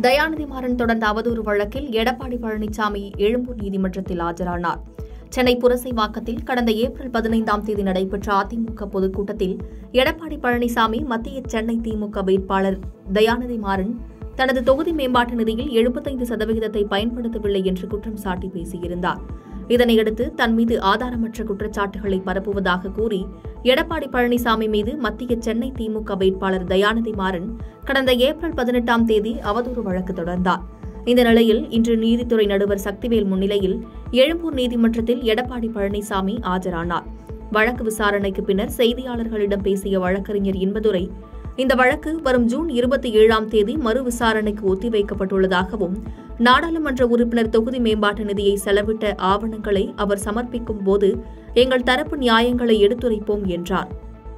தயாநிதி மாறன் தொடர்ந்த அவதூறு வழக்கில் எடப்பாடி பழனிசாமி எழும்பூர் நீதிமன்றத்தில் ஆஜரானார் சென்னை புரசைவாக்கத்தில் கடந்த ஏப்ரல் பதினைந்தாம் தேதி நடைபெற்ற அதிமுக பொதுக்கூட்டத்தில் எடப்பாடி பழனிசாமி மத்திய சென்னை திமுக வேட்பாளர் தயாநிதி மாறன் தனது தொகுதி மேம்பாட்டு நிதியில் எழுபத்தைந்து சதவிகிதத்தை பயன்படுத்தவில்லை என்று குற்றம் சாட்டி பேசியிருந்தார் இதனையடுத்து தன் மீது ஆதாரமற்ற குற்றச்சாட்டுகளை பரப்புவதாக கூறி எடப்பாடி பழனிசாமி மீது மத்திய சென்னை திமுக வேட்பாளர் தயாநிதி மாறன் கடந்த ஏப்ரல் பதினெட்டாம் தேதி அவதூறு வழக்கு தொடர்ந்தார் இந்த நிலையில் இன்று நீதித்துறை நடுவர் சக்திவேல் முன்னிலையில் எழும்பூர் நீதிமன்றத்தில் எடப்பாடி பழனிசாமி ஆஜரானார் வழக்கு விசாரணைக்கு பின்னர் செய்தியாளர்களிடம் பேசிய வழக்கறிஞர் இன்பதுரை இந்த வழக்கு வரும் ஜூன் இருபத்தி ஏழாம் தேதி மறு விசாரணைக்கு ஒத்திவைக்கப்பட்டுள்ளதாகவும் நாடாளுமன்ற உறுப்பினர் தொகுதி மேம்பாட்டு நிதியை செலவிட்ட ஆவணங்களை அவர் சமர்ப்பிக்கும் போது எங்கள் தரப்பு நியாயங்களை எடுத்துரைப்போம் என்றார்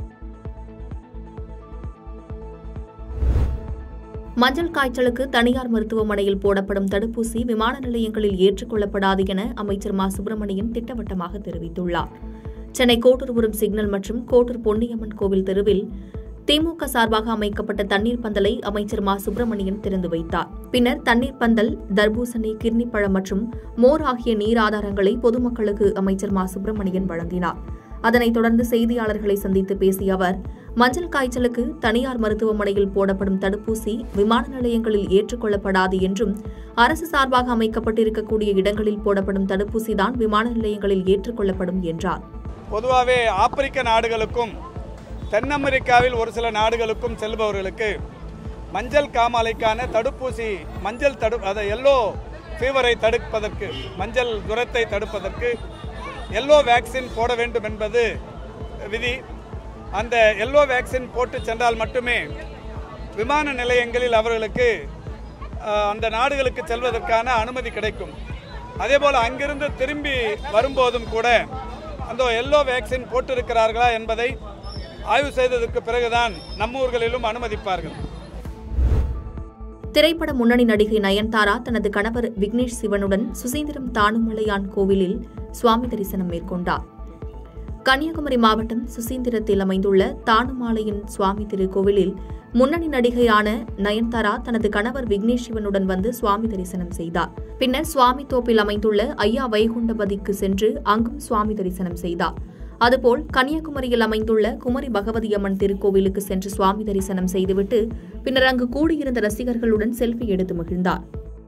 மஞ்சள் காய்ச்சலுக்கு தனியார் மருத்துவமனையில் போடப்படும் தடுப்பூசி விமான நிலையங்களில் ஏற்றுக்கொள்ளப்படாது என அமைச்சர் மா சுப்பிரமணியன் திட்டவட்டமாக தெரிவித்துள்ளார் சென்னை கோட்டூர்புரம் சிக்னல் மற்றும் கோட்டூர் பொன்னியம்மன் கோவில் தெருவில் திமுக சார்பாக அமைக்கப்பட்ட தண்ணீர் பந்தலை அமைச்சர் மா சுப்பிரமணியன் திறந்து வைத்தார் பின்னர் தண்ணீர் பந்தல் தர்பூசணி கிர்னிப்பழம் மற்றும் மோர் ஆகிய நீர் ஆதாரங்களை பொதுமக்களுக்கு அமைச்சர் மா சுப்பிரமணியன் வழங்கினார் அதனைத் தொடர்ந்து செய்தியாளர்களை சந்தித்து பேசிய அவர் மஞ்சள் காய்ச்சலுக்கு தனியார் மருத்துவமனையில் போடப்படும் தடுப்பூசி விமான நிலையங்களில் ஏற்றுக்கொள்ளப்படாது என்றும் அரசு சார்பாக அமைக்கப்பட்டிருக்கக்கூடிய இடங்களில் போடப்படும் தடுப்பூசிதான் விமான நிலையங்களில் ஏற்றுக்கொள்ளப்படும் என்றார் பொதுவாகவே ஆப்பிரிக்க நாடுகளுக்கும் தென் அமெரிக்காவில் ஒரு சில நாடுகளுக்கும் செல்பவர்களுக்கு மஞ்சள் காமாலைக்கான தடுப்பூசி மஞ்சள் தடு அதை எல்லோ ஃபீவரை தடுப்பதற்கு மஞ்சள் ஜுரத்தை தடுப்பதற்கு எல்லோ வேக்சின் போட வேண்டும் என்பது விதி அந்த எல்லோ வேக்சின் போட்டு சென்றால் மட்டுமே விமான நிலையங்களில் அவர்களுக்கு அஹ், அந்த நாடுகளுக்கு செல்வதற்கான அனுமதி கிடைக்கும் அதேபோல் அங்கிருந்து திரும்பி வரும்போதும் கூட அந்த எல்லோ வேக்சின் போட்டிருக்கிறார்களா என்பதை ஆய்வு செய்ததற்கு பிறகுதான் நம்ம ஊர்களிலும் அனுமதிப்பார்கள் திரைப்பட முன்னணி நடிகை நயன்தாரா தனது கணவர் விக்னேஷ் சிவனுடன் சுசீந்திரம் தானுமலையான் கோவிலில் சுவாமி தரிசனம் மேற்கொண்டார் கன்னியாகுமரி மாவட்டம் சுசீந்திரத்தில் அமைந்துள்ள தானுமாலையின் சுவாமி திருக்கோவிலில் முன்னணி நடிகையான நயன்தாரா தனது கணவர் விக்னேஷ் சிவனுடன் வந்து சுவாமி தரிசனம் செய்தார் பின்னர் சுவாமி தோப்பில் அமைந்துள்ள ஐயா வைகுண்டபதிக்கு சென்று அங்கும் சுவாமி தரிசனம் செய்தார் அதுபோல் கன்னியாகுமரியில் அமைந்துள்ள குமரி பகவதி அம்மன் திருக்கோவிலுக்கு சென்று சுவாமி தரிசனம் செய்துவிட்டு பின்னர் அங்கு கூடியிருந்த ரசிகர்களுடன் செல்ஃபி எடுத்து மகிழ்ந்தார்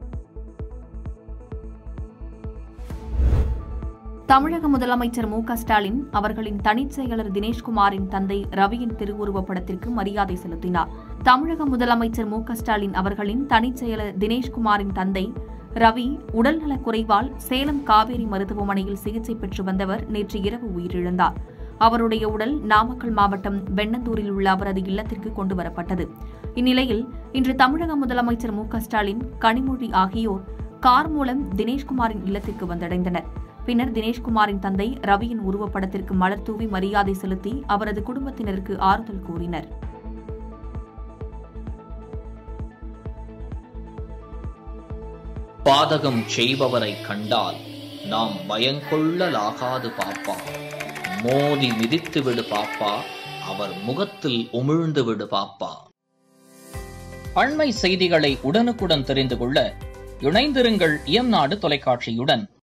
தமிழக முதலமைச்சர் மு க ஸ்டாலின் அவர்களின் தனிச் செயலர் தினேஷ்குமாரின் தந்தை ரவியின் திருவுருவப் படத்திற்கு மரியாதை செலுத்தினார் தமிழக முதலமைச்சர் மு க ஸ்டாலின் அவர்களின் தனிச் செயலர் தினேஷ்குமாரின் தந்தை ரவி உடல்நலக் குறைவால் சேலம் காவேரி மருத்துவமனையில் சிகிச்சை பெற்று வந்தவர் நேற்று இரவு உயிரிழந்தார் அவருடைய உடல் நாமக்கல் மாவட்டம் வெண்ணந்தூரில் உள்ள அவரது இல்லத்திற்கு கொண்டு வரப்பட்டது இந்நிலையில் இன்று தமிழக முதலமைச்சர் மு க ஸ்டாலின் கனிமொழி ஆகியோர் கார் மூலம் தினேஷ்குமாரின் இல்லத்திற்கு வந்தடைந்தனர் பின்னர் தினேஷ்குமாரின் தந்தை ரவியின் உருவப்படத்திற்கு மலர் தூவி மரியாதை செலுத்தி அவரது குடும்பத்தினருக்கு ஆறுதல் கூறினர் பாதகம் செய்பவரை கண்டால் நாம் பயங்கொள்ளலாகாது பாப்பா மோதி மிதித்து விடு பாப்பா அவர் முகத்தில் உமிழ்ந்து விடு பாப்பா அண்மை செய்திகளை உடனுக்குடன் தெரிந்து கொள்ள இணைந்திருங்கள் இயம்நாடு தொலைக்காட்சியுடன்